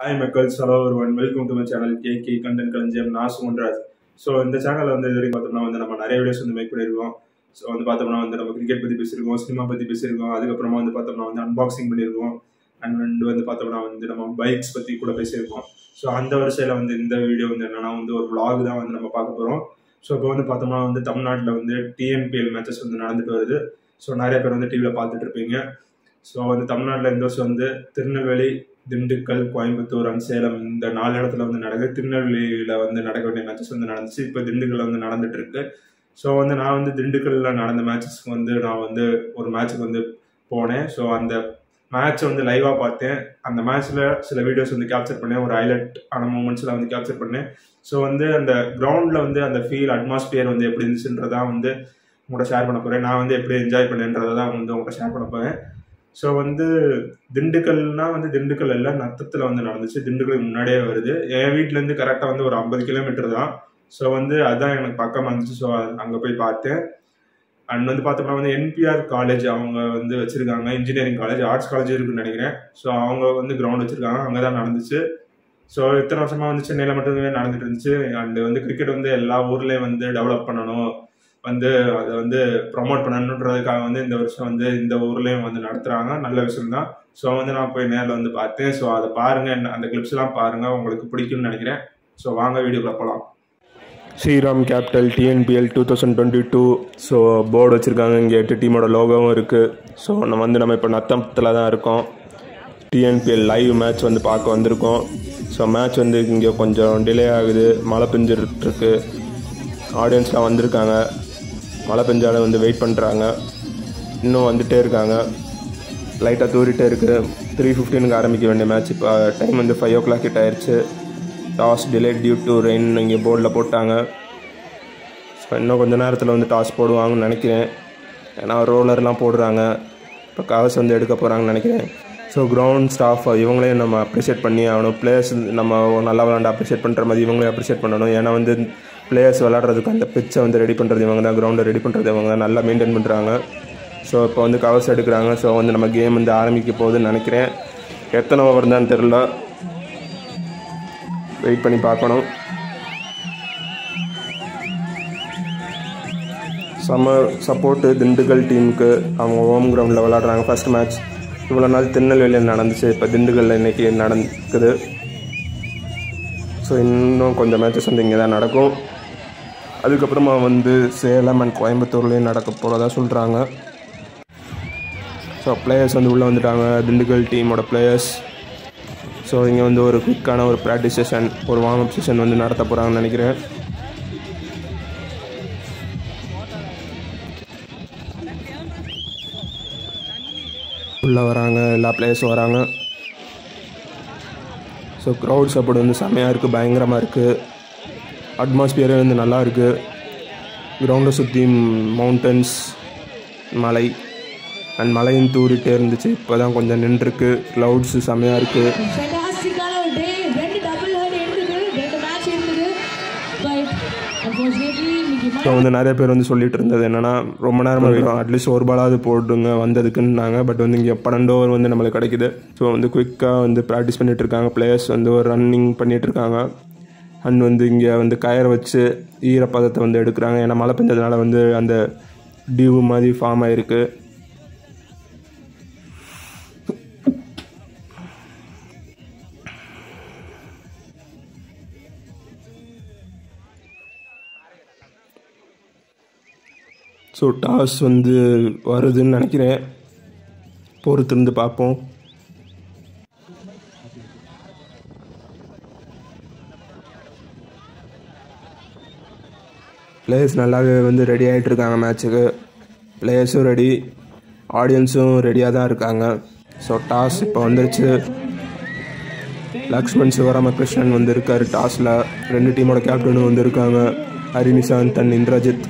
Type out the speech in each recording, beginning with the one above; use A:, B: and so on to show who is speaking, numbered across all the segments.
A: Hi மக்கள்ஸ் hello one welcome to my channel K K content களஞ்சியம் நான் Sumanraj so இந்த சேனலில் வந்து இது வரைக்கும் பார்த்தோம்னா வந்து நம்ம நிறைய வீடியோஸ் வந்து மேக் பண்ணியிருக்கோம் ஸோ வந்து பார்த்தோம்னா வந்து நம்ம கிரிக்கெட் பற்றி பேசியிருக்கோம் சினிமா பற்றி பேசியிருக்கோம் அதுக்கப்புறமா வந்து பார்த்தோம்னா வந்து அன்பாக்சிங் பண்ணியிருக்கோம் அண்ட் வந்து பார்த்தோம்னா வந்து நம்ம பைக்ஸ் பற்றி கூட பேசியிருக்கோம் ஸோ அந்த வரிசையில் வந்து இந்த வீடியோ வந்து என்னன்னா வந்து ஒரு vlog தான் வந்து நம்ம பார்க்க போகிறோம் ஸோ இப்போ வந்து பார்த்தோம்னா வந்து தமிழ்நாட்டில் வந்து டிஎன்பிஎல் மேட்சஸ் வந்து நடந்துட்டு வருது ஸோ நிறைய பேர் வந்து டிவியில் பார்த்துட்டு இருப்பீங்க ஸோ வந்து தமிழ்நாட்டில் இந்த வருஷம் வந்து திருநெல்வேலி திண்டுக்கல் கோயம்புத்தூர் அண்ட் சேலம் இந்த நாலு இடத்துல வந்து நடக்குது திருநெல்வேலியில் வந்து நடக்க வேண்டிய மேட்சஸ் வந்து நடந்துச்சு இப்போ திண்டுக்கல்ல வந்து நடந்துட்டு இருக்கு ஸோ வந்து நான் வந்து திண்டுக்கல்ல நடந்த மேட்சஸ்க்கு வந்து நான் வந்து ஒரு மேட்ச்சுக்கு வந்து போனேன் ஸோ அந்த மேட்ச் வந்து லைவாக பார்த்தேன் அந்த மேட்ச்சில் சில வீடியோஸ் வந்து கேப்சர் பண்ணேன் ஒரு ஹைலைட் ஆன மூமெண்ட்ஸில் வந்து கேப்சர் பண்ணேன் ஸோ வந்து அந்த கிரவுண்டில் வந்து அந்த ஃபீல் அட்மாஸ்பியர் வந்து எப்படி இருந்துச்சுன்றதான் வந்து உங்கள்கிட்ட ஷேர் பண்ண போகிறேன் நான் வந்து எப்படி என்ஜாய் பண்ணேன்றதை தான் வந்து உங்கள்கிட்ட ஷேர் பண்ண போகிறேன் ஸோ வந்து திண்டுக்கல்னா வந்து திண்டுக்கல் எல்லாம் நத்தத்தில் வந்து நடந்துச்சு திண்டுக்கலுக்கு முன்னாடியே வருது என் வீட்டிலேருந்து கரெக்டாக வந்து ஒரு ஐம்பது கிலோமீட்டர் தான் ஸோ வந்து அதான் எனக்கு பக்கமாக இருந்துச்சு ஸோ அங்கே போய் பார்த்தேன் அண்ட் வந்து பார்த்தோம்னா வந்து என்பிஆர் காலேஜ் அவங்க வந்து வச்சிருக்காங்க இன்ஜினியரிங் காலேஜ் ஆர்ட்ஸ் காலேஜ் இருக்குன்னு நினைக்கிறேன் ஸோ அவங்க வந்து கிரவுண்ட் வச்சிருக்காங்க அங்கே தான் நடந்துச்சு ஸோ இத்தனை வருஷமா வந்து சென்னையில் மட்டுமே நடந்துட்டு இருந்துச்சு அண்ட் வந்து கிரிக்கெட் வந்து எல்லா ஊர்லேயும் வந்து டெவலப் பண்ணணும் வந்து அதை வந்து ப்ரமோட் பண்ணணுன்றதுக்காக வந்து இந்த வருஷம் வந்து இந்த ஊர்லேயும் வந்து நடத்துகிறாங்க நல்ல விஷயம் தான் ஸோ வந்து நான் போய் நேரில் வந்து பார்த்தேன் ஸோ அதை பாருங்கள் என்ன- அந்த கிளிப்ஸ்லாம் பாருங்கள் உங்களுக்கு பிடிக்கும்னு நினைக்கிறேன் ஸோ வாங்க வீடியோக்குள்ள போகலாம்
B: Shriram Capital TNPL two thousand twenty two so board வச்சுருக்காங்க இங்கே எட்டு டீமோட லோகோவும் இருக்குது ஸோ நம்ம வந்து நம்ம இப்போ நத்தத்தில் தான் இருக்கோம் டிஎன்பிஎல் லைவ் மேட்ச் வந்து பார்க்க வந்திருக்கோம் ஸோ மேட்ச் வந்து இங்கே கொஞ்சம் டிலே ஆகுது மழை பெஞ்சிருக்கு ஆடியன்ஸ்லாம் வந்திருக்காங்க மழை பெஞ்சாலும் வந்து வெயிட் பண்ணுறாங்க இன்னும் வந்துட்டே இருக்காங்க லைட்டாக தூரிட்டே இருக்குது த்ரீ ஃபிஃப்டீனுக்கு ஆரம்பிக்க வேண்டிய மேட்ச் இப்போ டைம் வந்து ஃபைவ் ஓ கிளாக் கிட்ட ஆயிடுச்சு toss delay due to rain இங்கே போர்டில் போட்டாங்க ஸோ இன்னும் கொஞ்ச நேரத்தில் வந்து டாஸ் போடுவாங்கன்னு நினைக்கிறேன் ஏன்னா ரோலர்லாம் போடுறாங்க இப்போ கவர்ஸ் வந்து எடுக்க போகிறாங்கன்னு நினைக்கிறேன் ஸோ கிரவுண்ட் ஸ்டாஃப் இவங்களையும் நம்ம அப்ரிஷியேட் பண்ணி ஆகணும் பிளேயர்ஸ் நம்ம நல்லா விளாண்டு அப்ரிஷியேட் பண்ணுற மாதிரி இவங்களையும் அப்ரிஷியேட் பண்ணணும் ஏன்னா வந்து பிளேயர்ஸ் விளாட்றதுக்கு அந்த பிச்சை வந்து ரெடி பண்ணுறது இவங்க தான் கிரவுண்டை ரெடி பண்ணுறது இவங்க தான் நல்லா மெயின்டைன் பண்ணுறாங்க ஸோ இப்போ வந்து கவர்ஸ் எடுக்கிறாங்க ஸோ வந்து நம்ம கேம் வந்து ஆரம்பிக்க போகுதுன்னு நினைக்கிறேன் எத்தனை ஓவர் தான் தெரில வெயிட் பண்ணி பார்க்கணும் சம்மர் சப்போர்ட்டு திண்டுக்கல் டீமுக்கு அவங்க ஹோம் கிரவுண்டில் விளாட்றாங்க ஃபர்ஸ்ட் மேட்ச் இவ்வளோ நாள் திருநெல்வேலியில் நடந்துச்சு இப்போ திண்டுக்கல்ல இன்னைக்கு நடக்குது ஸோ இன்னும் கொஞ்சம் மேட்சஸ் வந்து இங்கே தான் நடக்கும் அதுக்கப்புறமா வந்து சேலம் அண்ட் கோயம்புத்தூர்லேயும் நடக்க போகிறதா சொல்கிறாங்க ஸோ பிளேயர்ஸ் வந்து உள்ளே வந்துட்டாங்க திண்டுக்கல் டீமோட பிளேயர்ஸ் ஸோ இங்கே வந்து ஒரு குயிக்கான ஒரு ப்ராக்டிஸ் செஷன் ஒரு வார்ம் அப் செஷன் வந்து நடத்த போகிறாங்கன்னு நினைக்கிறேன் உள்ளே வராங்க எல்லா பிளேயர்ஸும் வராங்க ஸோ க்ரௌட் சப்போர்ட் வந்து செம்மையாக இருக்குது பயங்கரமாக இருக்குது அட்மாஸ்பியரே வந்து நல்லா இருக்குது கிரவுண்டை சுற்றி மவுண்டன்ஸ் மலை அண்ட் மலையும் தூரிட்டே இருந்துச்சு இப்போ தான் கொஞ்சம் நின்றுருக்கு க்ளவுட்ஸு செம்மையாக இருக்குது
C: ஃபென்டாஸ்டிக்கான ஒரு டே ரெண்டு டபுள் ஹெட் இருந்தது ரெண்டு மேட்ச் இருந்தது பட் அன்ஃபார்ச்சுனேட்லி இன்னைக்கு
B: ஸோ வந்து நிறைய பேர் வந்து சொல்லிட்டு இருந்தது என்னன்னா ரொம்ப நேரமாக இருக்கும் அட்லீஸ்ட் ஒரு பாலாவது போடுங்க வந்ததுக்குன்னாங்க பட் வந்து இங்கே பன்னெண்டு ஓவர் வந்து நம்மளுக்கு கிடைக்குது ஸோ வந்து குயிக்காக வந்து ப்ராக்டிஸ் பண்ணிட்டு இருக்காங்க பிளேயர்ஸ் வந்து ஒரு ரன்னிங் பண்ணிட்டு இருக்காங்க அண்ட் வந்து இங்கே வந்து கயரை வச்சு ஈரப்பதத்தை வந்து எடுக்கிறாங்க ஏன்னா மழை பெஞ்சதுனால வந்து அந்த டியூ மாதிரி ஃபார்ம் ஆயிருக்கு ஸோ டாஸ் வந்து வருதுன்னு நினைக்கிறேன் பொறுத்திருந்து பார்ப்போம் பிளேயர்ஸ் நல்லாவே வந்து ரெடி ஆகிட்டு இருக்காங்க மேட்ச்சுக்கு பிளேயர்ஸும் ரெடி ஆடியன்ஸும் ரெடியாக தான் இருக்காங்க ஸோ டாஸ் இப்போ வந்துருச்சு லக்ஷ்மண் சிவராமகிருஷ்ணன் வந்து இருக்காரு டாஸில் ரெண்டு டீமோட கேப்டனும் வந்து இருக்காங்க Harinishanth and Indrajith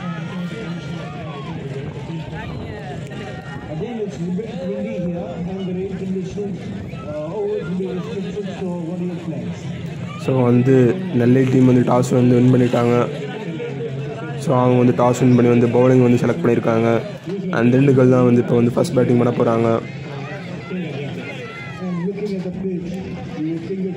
D: Again, it's a bit windy here and the rain conditions uh, always will be restricted. So, what are your plans?
B: So வந்து நெல்லை டீம் வந்து டாஸ் வந்து வின் பண்ணிட்டாங்க ஸோ அவங்க வந்து டாஸ் வின் பண்ணி வந்து பவுலிங் வந்து செலக்ட் பண்ணியிருக்காங்க அந்த திண்டுக்கல் தான் வந்து இப்போ வந்து ஃபர்ஸ்ட் பேட்டிங் பண்ண போகிறாங்க
D: And looking at the pitch, do you think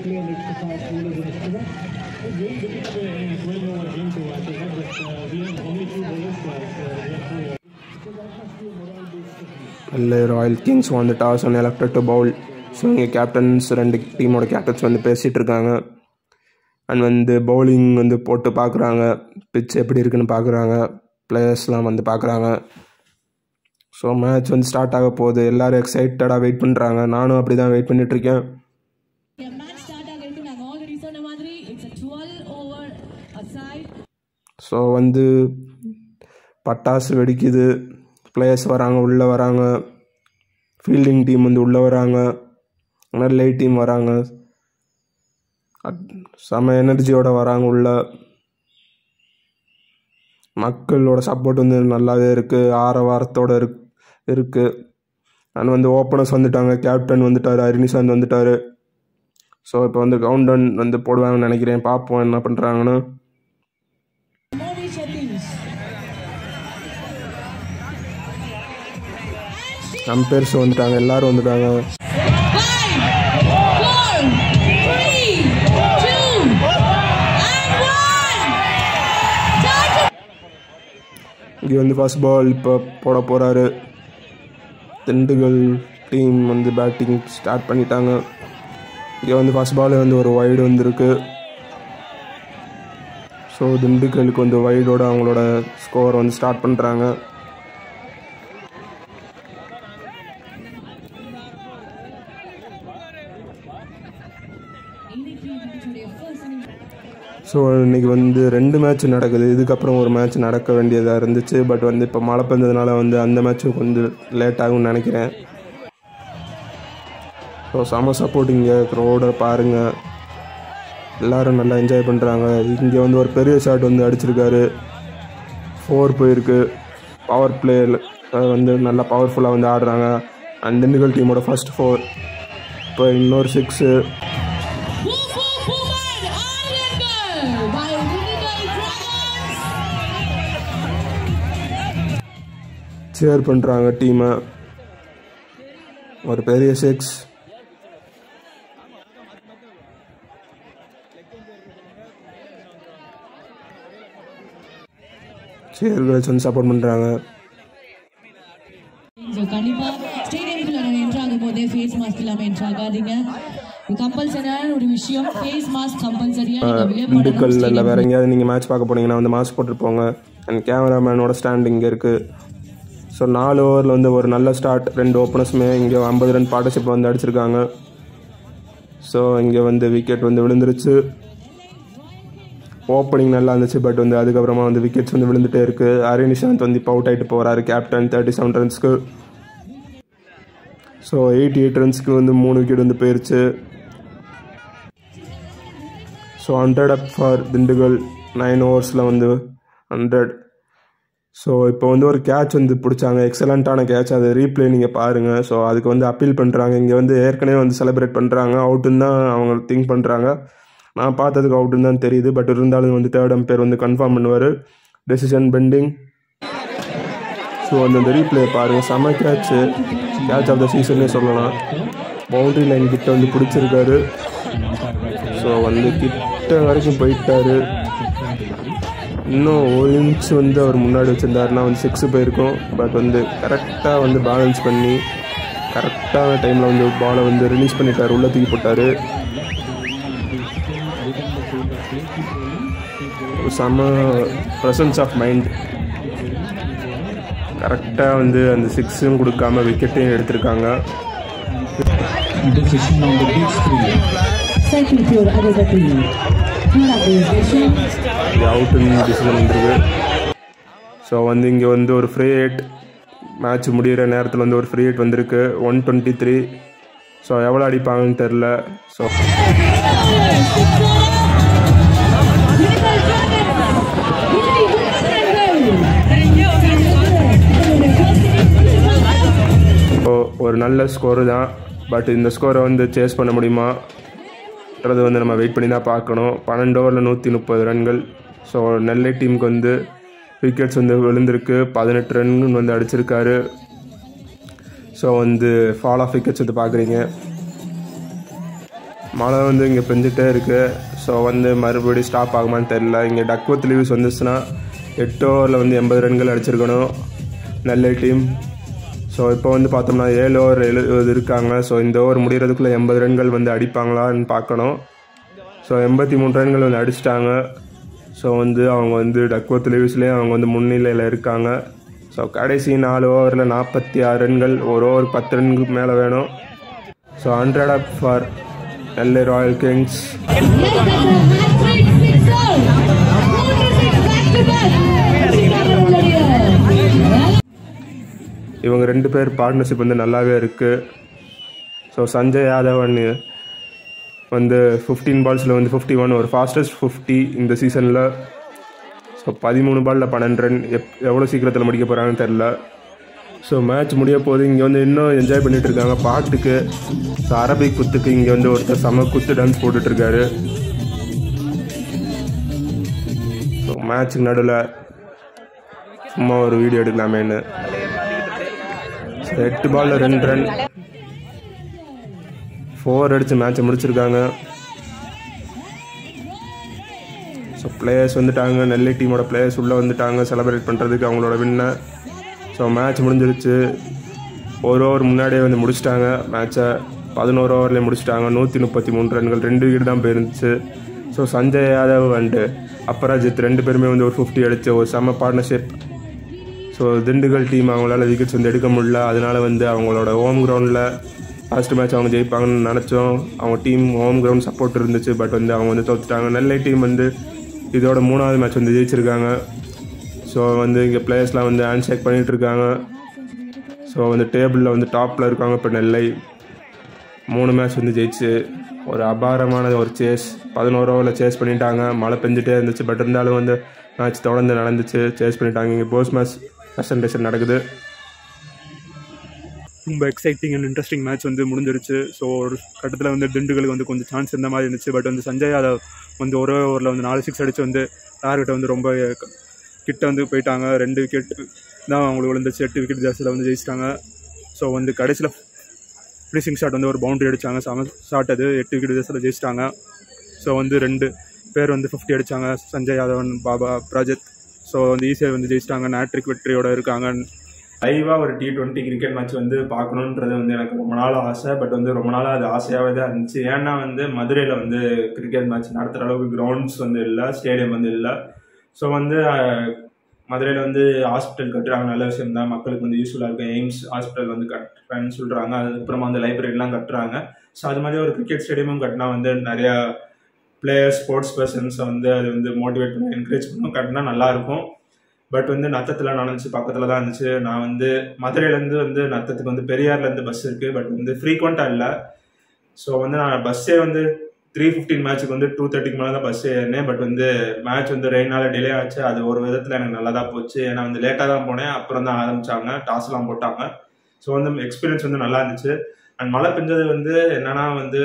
D: fast bowlers in the scrimmage.
E: It's very difficult to uh, explain over game to I think, but uh, we have only two bowlers plus uh, we have two.
D: So that must be a morale-based technique.
B: இல்லை Royal Kings வந்து toss and elected to bowl so இங்கே captains ரெண்டு டீமோட captains வந்து பேசிகிட்டு இருக்காங்க and வந்து bowling வந்து போட்டு பார்க்குறாங்க பிச் எப்படி இருக்குன்னு பார்க்குறாங்க பிளேயர்ஸ்லாம் வந்து பார்க்குறாங்க ஸோ மேட்ச் வந்து ஸ்டார்ட் ஆக போகுது எல்லோரும் எக்ஸைட்டடாக வெயிட் பண்ணுறாங்க நானும் அப்படி தான் வெயிட் பண்ணிகிட்ருக்கேன்
C: மேட்ச் ஸ்டார்ட் ஆகிருக்கு நாங்கள் ஆல்ரெடி சொன்ன மாதிரி it's a 12 over aside
B: so வந்து பட்டாசு வெடிக்குது பிளேயர்ஸ் வராங்க உள்ளே வராங்க ஃபீல்டிங் டீம் வந்து உள்ளே வராங்க நெல்லை டீம் வராங்க அட்- செம எனர்ஜியோட வராங்க உள்ள மக்களோட சப்போர்ட் வந்து நல்லாவே இருக்குது ஆரவாரத்தோட இருக்கு இருக்குது அண்ட் வந்து ஓப்பனர்ஸ் வந்துட்டாங்க கேப்டன் வந்துட்டார் அரினிசாந்த் வந்துட்டார் ஸோ இப்போ வந்து கவுண்டன் வந்து போடுவாங்கன்னு நினைக்கிறேன் பார்ப்போம் என்ன பண்ணுறாங்கன்னு
C: Mauritia teams.
B: அம்பேர்ஸ் வந்துட்டாங்க எல்லாரும் வந்துட்டாங்க
C: Five, four, three, two, and one. Time to
B: இங்கே வந்து ஃபர்ஸ்ட் பால் இப்போ போட போகிறாரு திண்டுக்கல் டீம் வந்து பேட்டிங் ஸ்டார்ட் பண்ணிட்டாங்க இங்கே வந்து ஃபர்ஸ்ட் பால் வந்து ஒரு வைடு வந்திருக்கு ஸோ திண்டுக்கலுக்கு வந்து வைடோட அவங்களோட ஸ்கோர் வந்து ஸ்டார்ட் பண்ணுறாங்க
C: இன்னைக்கு இதனுடைய first innings.
B: ஸோ இன்னைக்கு வந்து ரெண்டு மேட்ச் நடக்குது இதுக்கப்புறம் ஒரு மேட்ச் நடக்க வேண்டியதாக இருந்துச்சு பட் வந்து இப்போ மழை பெஞ்சதுனால வந்து அந்த மேட்ச்சும் கொஞ்சம் லேட் ஆகும்னு நினைக்கிறேன் ஸோ செம சப்போர்ட் இங்கே க்ரௌடை பாருங்கள் எல்லாரும் நல்லா என்ஜாய் பண்ணுறாங்க இங்கே வந்து ஒரு பெரிய ஷாட் வந்து அடிச்சிருக்காரு ஃபோர் போயிருக்கு பவர் பிளே வந்து நல்லா பவர்ஃபுல்லாக வந்து ஆடுறாங்க அண்ட் திண்டுக்கல் டீமோட ஃபர்ஸ்ட் ஃபோர் இப்போ இன்னொரு six
C: Woof woof woman, Aryangar by Digital Dragons.
B: Cheer பண்ணுறாங்க டீமை ஒரு பெரிய சிக்ஸ் சேர் கேர்ள்ஸ் வந்து சப்போர்ட் பண்ணுறாங்க
C: ஸோ கண்டிப்பா ஸ்டேடியம்குள்ள என்ட்ராகும் போதே ஃபேஸ் மாஸ்க் இல்லாம என்ட்ராகாதீங்க கம்பல்சரியான ஒரு விஷயம் ஃபேஸ் மாஸ்க் கம்பல்சரியா நீங்க wear பண்ணணும்
B: திண்டுக்கல் இல்லை
C: stadium
B: வேற எங்கேயாவது நீங்கள் மேட்ச் பார்க்க போனீங்கன்னா வந்து மாஸ்க் போட்டு போங்க அண்ட் கேமராமேனோட ஸ்டாண்ட் இங்கே இருக்குது ஸோ நாலு ஓவரில் வந்து ஒரு நல்ல ஸ்டார்ட் ரெண்டு ஓப்பனர்ஸுமே இங்கே ஐம்பது ரன் பார்ட்னர்ஷிப் வந்து அடிச்சிருக்காங்க ஸோ இங்கே வந்து விக்கெட் வந்து விழுந்துருச்சு ஓப்பனிங் நல்லா இருந்துச்சு பட் வந்து அதுக்கப்புறமா வந்து விக்கெட்ஸ் வந்து விழுந்துட்டே இருக்கு ஹரி நிஷாந்த் வந்து இப்போ அவுட் ஆகிட்டு போகிறாரு கேப்டன் தேர்ட்டி செவன் ரன்ஸ்க்கு ஸோ எயிட்டி எயிட் ரன்ஸ்க்கு வந்து மூணு விக்கெட் வந்து போயிருச்சு so hundred up for Dindigul nine ஓவர்ஸில் வந்து ஹண்ட்ரட் ஸோ இப்போ வந்து ஒரு கேட்ச் வந்து பிடிச்சாங்க எக்ஸலண்ட்டான கேட்ச் அதை ரீப்ளே நீங்கள் பாருங்கள் ஸோ அதுக்கு வந்து அப்பீல் பண்ணுறாங்க இங்கே வந்து ஏற்கனவே வந்து செலிப்ரேட் பண்ணுறாங்க அவுட்டுன்னு தான் அவங்க திங்க் பண்ணுறாங்க நான் பார்த்ததுக்கு அவுட்டுன்னு தான் தெரியுது பட் இருந்தாலும் வந்து தேர்ட் அம்பேர் வந்து கன்ஃபார்ம் பண்ணுவார் டெசிஷன் பெண்டிங் ஸோ அந்த அந்த ரீப்ளே பாருங்கள் செம கேட்ச்சு கேட்ச் ஆஃப் த சீசன்னே சொல்லலாம் பவுண்டரி லைன் கிட்ட வந்து பிடிச்சிருக்காரு ஸோ வந்து கிட்ட வரைக்கும் போயிட்டாரு இன்னும் ஒரு இன்ச் வந்து அவர் முன்னாடி வச்சிருந்தாருன்னா வந்து சிக்ஸ் போயிருக்கும் பட் வந்து கரெக்டாக வந்து பேலன்ஸ் பண்ணி கரெக்டான டைமில் வந்து பாலை வந்து ரிலீஸ் பண்ணிட்டார் உள்ள தூக்கி போட்டார் செம்ம ப்ரெசன்ஸ் ஆஃப் மைண்ட் கரெக்டாக வந்து அந்த சிக்ஸும் கொடுக்காம விக்கெட்டையும் எடுத்திருக்காங்க
D: Decision on the big screen.
C: Second pure Adivati. Congratulations.
B: அவுட்டுன்னு டிசிஷன் வந்துருக்கு ஸோ வந்து இங்கே வந்து ஒரு ஃப்ரீ ஹிட் மேட்ச் முடிகிற நேரத்தில் வந்து ஒரு ஃப்ரீ ஹிட் வந்திருக்கு ஒன் டுவெண்ட்டி த்ரீ ஸோ எவ்வளோ அடிப்பாங்கன்னு தெரில ஸோ ஸோ ஒரு நல்ல ஸ்கோரு தான் பட் இந்த ஸ்கோரை வந்து சேஸ் பண்ண முடியுமான்றது வந்து நம்ம வெயிட் பண்ணி தான் பார்க்கணும் பன்னெண்டு ஓவரில் நூற்றி முப்பது ரன்கள் ஸோ நெல்லை டீமுக்கு வந்து விக்கெட்ஸ் வந்து விழுந்திருக்கு பதினெட்டு ரன் வந்து அடிச்சிருக்காரு ஸோ வந்து ஃபால் ஆஃப் விக்கெட்ஸ் வந்து பார்க்குறீங்க மழை வந்து இங்கே பெஞ்சிட்டே இருக்குது ஸோ வந்து மறுபடியும் ஸ்டாப் ஆகுமான்னு தெரில இங்கே டக்வத் லீவ்ஸ் வந்துச்சுன்னா எட்டு ஓவரில் வந்து எண்பது ரன்கள் அடிச்சிருக்கணும் நெல்லை டீம் ஸோ இப்போ வந்து பார்த்தோம்னா ஏழு ஓவர் எழுபது இருக்காங்க ஸோ இந்த ஓவர் முடிகிறதுக்குள்ளே எண்பது ரன்கள் வந்து அடிப்பாங்களான்னு பார்க்கணும் ஸோ எண்பத்தி மூணு ரன்கள் வந்து அடிச்சிட்டாங்க ஸோ வந்து அவங்க வந்து டக்வத் லீவ்ஸ்லேயே அவங்க வந்து முன்னிலையில் இருக்காங்க ஸோ கடைசி நாலு ஓவரில் நாற்பத்தி ஆறு ரன்கள் ஒரு ஓவர் பத்து ரன்களுக்கு மேலே வேணும் so hundred up for Nellai Royal Kings
C: Yes, that's a hat-trick sixer. Motor six back-to-back. Well,
B: இவங்க ரெண்டு பேர் பார்ட்னர்ஷிப் வந்து நல்லாவே இருக்குது ஸோ சஞ்சய் யாதவ் அண்ட் வந்து ஃபிஃப்டீன் பால்ஸில் வந்து ஃபிஃப்டி ஒன் ஒரு ஃபாஸ்டஸ்ட் ஃபிஃப்டி இந்த சீசனில் ஸோ பதிமூணு பாலில் பன்னெண்டு ரன் எப் எவ்வளோ சீக்கிரத்தில் முடிக்க போகிறாங்கன்னு தெரில ஸோ மேட்ச் முடிய போது இங்கே வந்து இன்னும் என்ஜாய் பண்ணிட்டு இருக்காங்க பாட்டுக்கு ஸோ அரபிக் குத்துக்கு இங்கே வந்து ஒருத்தர் செம குத்து டான்ஸ் போட்டுட்ருக்காரு ஸோ மேட்ச்சுக்கு நடுவில் சும்மா ஒரு வீடியோ எடுக்கலாமேன்னு ஸோ எட்டு பாலில் ரெண்டு ரன் ஃபோர் அடித்து மேட்ச்சை முடிச்சிருக்காங்க ஸோ பிளேயர்ஸ் வந்துட்டாங்க நெல்லை டீமோட பிளேயர்ஸ் உள்ளே வந்துட்டாங்க செலிப்ரேட் பண்ணுறதுக்கு அவங்களோட வின்னை ஸோ மேட்ச் முடிஞ்சிருச்சு ஒரு ஓவர் முன்னாடியே வந்து முடிச்சிட்டாங்க மேட்ச்சை பதினோரு ஓவர்லேயே முடிச்சிட்டாங்க நூற்றி முப்பத்தி மூணு ரன்கள் ரெண்டு விக்கெட் தான் போயிருந்துச்சு ஸோ சஞ்சய் யாதவ் அண்டு அப்பராஜித் ரெண்டு பேருமே வந்து ஒரு ஃபிஃப்டி அடிச்சு ஒரு செம்ம பார்ட்னர்ஷிப் ஸோ திண்டுக்கல் டீம் அவங்களால விக்கெட்ஸ் வந்து எடுக்க முடியல அதனால வந்து அவங்களோட ஹோம் கிரவுண்டில் லாஸ்ட் மேட்ச் அவங்க ஜெயிப்பாங்கன்னு நினச்சோம் அவங்க டீம் ஹோம் கிரவுண்ட் சப்போர்ட் இருந்துச்சு பட் வந்து அவங்க வந்து தோத்துட்டாங்க நெல்லை டீம் வந்து இதோட மூணாவது மேட்ச் வந்து ஜெயிச்சிருக்காங்க ஸோ வந்து இங்கே பிளேயர்ஸ்லாம் வந்து ஹேண்ட் ஷேக் பண்ணிகிட்டு இருக்காங்க ஸோ வந்து டேபிளில் வந்து டாப்பில் இருக்காங்க இப்போ நெல்லை மூணு மேட்ச் வந்து ஜெயிச்சு ஒரு அபாரமான ஒரு சேஸ் பதினோரு ஓவரில் சேஸ் பண்ணிட்டாங்க மழை பெஞ்சிட்டே இருந்துச்சு பட் இருந்தாலும் வந்து மேட்ச் தொடர்ந்து நடந்துச்சு சேஸ் பண்ணிட்டாங்க இங்கே போஸ் மேட்ச் ப்ரெசன்டேஷன் நடக்குது
A: ரொம்ப எக்ஸைட்டிங் அண்ட் இன்ட்ரெஸ்டிங் மேட்ச் வந்து முடிஞ்சிருச்சு ஸோ ஒரு கட்டத்தில் வந்து திண்டுக்கலுக்கு வந்து கொஞ்சம் சான்ஸ் இருந்த மாதிரி இருந்துச்சு பட் வந்து சஞ்சய் யாதவ் வந்து ஒரே ஓவரில் வந்து நாலு சிக்ஸ் அடிச்சு வந்து டார்கெட்டை வந்து ரொம்ப க- கிட்ட வந்து போயிட்டாங்க ரெண்டு விக்கெட் தான் அவங்களுக்கு விழுந்துச்சு எட்டு விக்கெட் ஜாஸ்தியில் வந்து ஜெயிச்சிட்டாங்க ஸோ வந்து கடைசியில் ஃபினிஷிங் ஷாட் வந்து ஒரு பவுண்டரி அடிச்சாங்க செம ஷாட் அது எட்டு விக்கெட் ஜாஸ்தியில் ஜெயிச்சிட்டாங்க ஸோ வந்து ரெண்டு பேர் வந்து ஃபிஃப்டி அடிச்சாங்க சஞ்சய் யாதவன் பாபா பிரஜத் ஸோ வந்து ஈஸியாக வந்து ஜெயிச்சிட்டாங்க நேட்ரிக் வெற்றியோட இருக்காங்க லைவாக ஒரு டி டுவெண்ட்டி கிரிக்கெட் மேட்ச் வந்து பார்க்கணுன்றது வந்து எனக்கு ரொம்ப நாள் ஆசை பட் வந்து ரொம்ப நாளாக அது ஆசையாகவே தான் இருந்துச்சு ஏன்னா வந்து மதுரையில் வந்து கிரிக்கெட் மேட்ச் நடத்துகிற அளவுக்கு கிரவுண்ட்ஸ் வந்து இல்லை ஸ்டேடியம் வந்து இல்லை ஸோ வந்து மதுரையில் வந்து ஹாஸ்பிட்டல் கட்டுறாங்க நல்ல விஷயம் தான் மக்களுக்கு வந்து யூஸ்ஃபுல்லாக இருக்கும் எய்ம்ஸ் ஹாஸ்பிட்டல் வந்து கட்டுறேன்னு சொல்கிறாங்க அதுக்கப்புறமா வந்து லைப்ரரிலாம் கட்டுறாங்க ஸோ அது மாதிரி ஒரு கிரிக்கெட் ஸ்டேடியமும் கட்டினா வந்து நிறையா பிளேயர்ஸ் ஸ்போர்ட்ஸ் பர்சன்ஸை வந்து அது வந்து மோட்டிவேட் பண்ணி என்கரேஜ் பண்ணும் கட்டினா நல்லாயிருக்கும் பட் வந்து நத்தத்தில் நடந்துச்சு பக்கத்தில் தான் இருந்துச்சு நான் வந்து மதுரையிலேருந்து வந்து நத்தத்துக்கு வந்து பெரியார்லேருந்து பஸ் இருக்குது பட் வந்து ஃப்ரீக்வெண்ட்டாக இல்லை ஸோ வந்து நான் பஸ்ஸே வந்து த்ரீ ஃபிஃப்டின் மேட்ச்சுக்கு வந்து டூ தேர்ட்டிக்கு மேலே தான் பஸ் ஏறினேன் பட் வந்து மேட்ச் வந்து ரெயினால டிலே ஆச்சு அது ஒரு விதத்தில் எனக்கு நல்லா தான் போச்சு ஏன்னா வந்து லேட்டாக தான் போனேன் அப்புறம் தான் ஆரம்பிச்சாங்க டாஸ்லாம் போட்டாங்க ஸோ வந்து எக்ஸ்பீரியன்ஸ் வந்து நல்லா இருந்துச்சு அண்ட் மழை பெஞ்சது வந்து என்னன்னா வந்து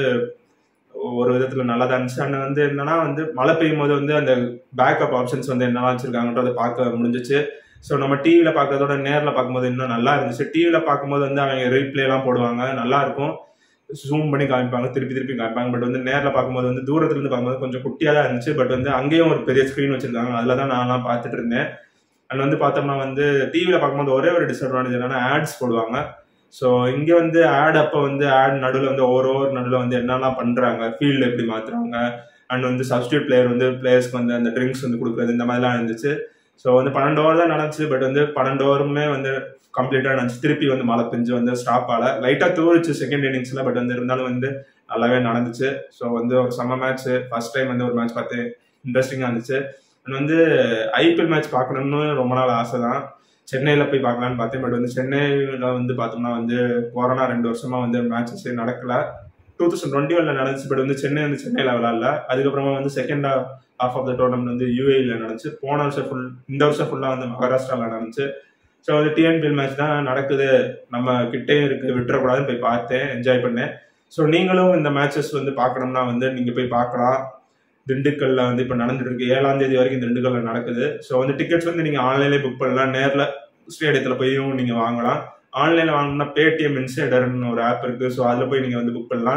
A: ஒரு விதத்தில் நல்லா தான் இருந்துச்சு அண்ட் வந்து என்னன்னா வந்து மழை பெய்யும் போது வந்து அந்த பேக்கப் ஆப்ஷன்ஸ் வந்து என்னெல்லாம் வச்சிருக்காங்கன்றதை பார்க்க முடிஞ்சிச்சு ஸோ நம்ம டிவியில் பார்க்கறதோட நேரில் பார்க்கும்போது இன்னும் நல்லா இருந்துச்சு டிவியில் பார்க்கும்போது வந்து அவங்க ரீப்ளேலாம் போடுவாங்க நல்லா இருக்கும் ஜூம் பண்ணி காமிப்பாங்க திருப்பி திருப்பி காமிப்பாங்க பட் வந்து நேரில் பார்க்கும்போது வந்து தூரத்துல இருந்து பார்க்கும்போது கொஞ்சம் குட்டியாக தான் இருந்துச்சு பட் வந்து அங்கேயும் ஒரு பெரிய ஸ்க்ரீன் வச்சிருக்காங்க அதில் தான் நான்லாம் பார்த்துட்டு இருந்தேன் அண்ட் வந்து பார்த்தோம்னா வந்து டிவியில் பார்க்கும்போது ஒரே ஒரு டிஸ்அட்வான்டேஜ் என்னன்னா ஆட்ஸ் போடுவாங்க ஸோ இங்கே வந்து ஆட் அப்போ வந்து ஆட் நடுவில் வந்து ஒரு ஓவர் நடுவில் வந்து என்னெல்லாம் பண்ணுறாங்க ஃபீல்டு எப்படி மாற்றுறாங்க அண்ட் வந்து சப்ஸ்டியூட் பிளேயர் வந்து பிளேயர்ஸ்க்கு வந்து அந்த ட்ரிங்க்ஸ் வந்து கொடுக்குறது இந்த மாதிரிலாம் இருந்துச்சு ஸோ வந்து பன்னெண்டு ஓவர் தான் நடந்துச்சு பட் வந்து பன்னெண்டு ஓவருமே வந்து கம்ப்ளீட்டாக நடந்துச்சு திருப்பி வந்து மழை பெஞ்சு வந்து ஸ்டாப் ஆகல லைட்டாக தூரிச்சு செகண்ட் இன்னிங்ஸில் பட் வந்து இருந்தாலும் வந்து நல்லாவே நடந்துச்சு ஸோ வந்து ஒரு செம்ம மேட்ச் ஃபர்ஸ்ட் டைம் வந்து ஒரு மேட்ச் பார்த்து இன்ட்ரெஸ்டிங்காக இருந்துச்சு அண்ட் வந்து ஐபிஎல் மேட்ச் பார்க்கணும்னு ரொம்ப நாள் ஆசை தான் சென்னையில் போய் பார்க்கலான்னு பார்த்தேன் பட் வந்து சென்னையில் வந்து பார்த்தோம்னா வந்து கொரோனா ரெண்டு வருஷமா வந்து மேட்சஸ் நடக்கல டூ தௌசண்ட் டுவெண்ட்டி ஒன்ல நடந்துச்சு பட் வந்து சென்னை வந்து சென்னையில் விளாட்ல அதுக்கப்புறமா வந்து second half of the tournament வந்து யூஏயில் நடந்துச்சு போன வருஷம் ஃபுல் இந்த வருஷம் ஃபுல்லாக வந்து மகாராஷ்டிராவில் நடந்துச்சு ஸோ வந்து டிஎன்பிஎல் மேட்ச் தான் நடக்குது நம்ம கிட்டே இருக்கு விட்டுறக்கூடாதுன்னு போய் பார்த்தேன் என்ஜாய் பண்ணேன் ஸோ நீங்களும் இந்த மேட்சஸ் வந்து பார்க்கணும்னா வந்து நீங்கள் போய் பார்க்கலாம் திண்டுக்கல்ல வந்து இப்போ நடந்துட்டு இருக்கு ஏழாம் தேதி வரைக்கும் திண்டுக்கல்ல நடக்குது ஸோ வந்து டிக்கெட்ஸ் வந்து நீங்கள் ஆன்லைன்லேயே புக் பண்ணலாம் நேரில் ஸ்டேடியத்தில் போயும் நீங்கள் வாங்கலாம் ஆன்லைனில் வாங்கினா பேடிஎம் இன்சைடர்னு ஒரு ஆப் இருக்கு ஸோ அதில் போய் நீங்கள் வந்து புக் பண்ணலாம்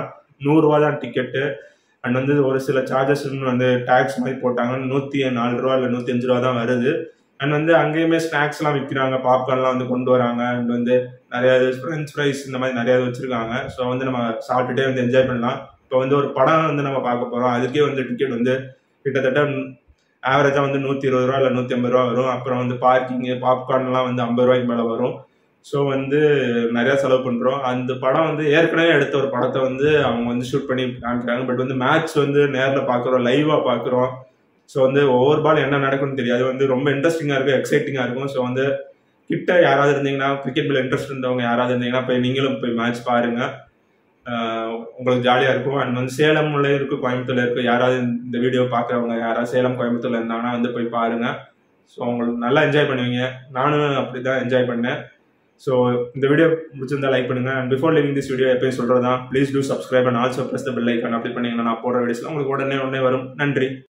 A: நூறுரூவா தான் டிக்கெட்டு அண்ட் வந்து ஒரு சில சார்ஜஸ் வந்து டேக்ஸ் மாதிரி போட்டாங்க நூற்றி நாலு ரூபா இல்லை நூற்றி அஞ்சு ரூபா தான் வருது அண்ட் வந்து அங்கேயுமே ஸ்நாக்ஸ்லாம் விற்கிறாங்க பாப்கார்ன்லாம் வந்து கொண்டு வராங்க அண்ட் வந்து நிறைய ஃப்ரெஞ்ச் ஃப்ரைஸ் இந்த மாதிரி நிறைய வச்சிருக்காங்க ஸோ வந்து நம்ம சாப்பிட்டுட்டே வந்து என்ஜாய் பண்ணலாம் இப்போ வந்து ஒரு படம் வந்து நம்ம பார்க்க போகிறோம் அதுக்கே வந்து டிக்கெட் வந்து கிட்டத்தட்ட ஆவரேஜாக வந்து நூற்றி இருபது ரூபா இல்லை நூற்றி ஐம்பது ரூபா வரும் அப்புறம் வந்து பார்க்கிங்கு பாப்கார்ன்லாம் வந்து ஐம்பது ரூபாய்க்கு மேலே வரும் ஸோ வந்து நிறைய செலவு பண்ணுறோம் அந்த படம் வந்து ஏற்கனவே எடுத்த ஒரு படத்தை வந்து அவங்க வந்து ஷூட் பண்ணி காமிக்கிறாங்க பட் வந்து மேட்ச் வந்து நேரில் பார்க்குறோம் லைவாக பார்க்குறோம் ஸோ வந்து ஒவ்வொரு பால் என்ன நடக்கும்னு தெரியாது வந்து ரொம்ப இன்ட்ரெஸ்டிங்காக இருக்கும் எக்ஸைட்டிங்காக இருக்கும் ஸோ வந்து கிட்ட யாராவது இருந்தீங்கன்னா கிரிக்கெட் மேல இன்ட்ரெஸ்ட் இருந்தவங்க யாராவது இருந்தீங்கன்னா போய் நீங்களும் போய் மேட்ச் பாருங்க ஆஹ் உங்களுக்கு ஜாலியாக இருக்கும் அண்ட் வந்து சேலம்ல இருக்கு கோயம்புத்தூர்ல இருக்கு யாராவது இந்த வீடியோ பார்க்குறவங்க யாராவது சேலம் கோயம்புத்தூர்ல இருந்தாங்கன்னா வந்து போய் பாருங்க ஸோ உங்களுக்கு நல்லா என்ஜாய் பண்ணுவீங்க நானும் அப்படி தான் என்ஜாய் பண்ணேன் ஸோ இந்த வீடியோ பிடிச்சிருந்தா லைக் பண்ணுங்க and before leaving this video எப்பயும் சொல்றதா please to subscribe and also press the bell icon அப்படி பண்ணீங்கன்னா நான் போடுற வீடியோஸ்லாம் உங்களுக்கு உடனே உடனே வரும் நன்றி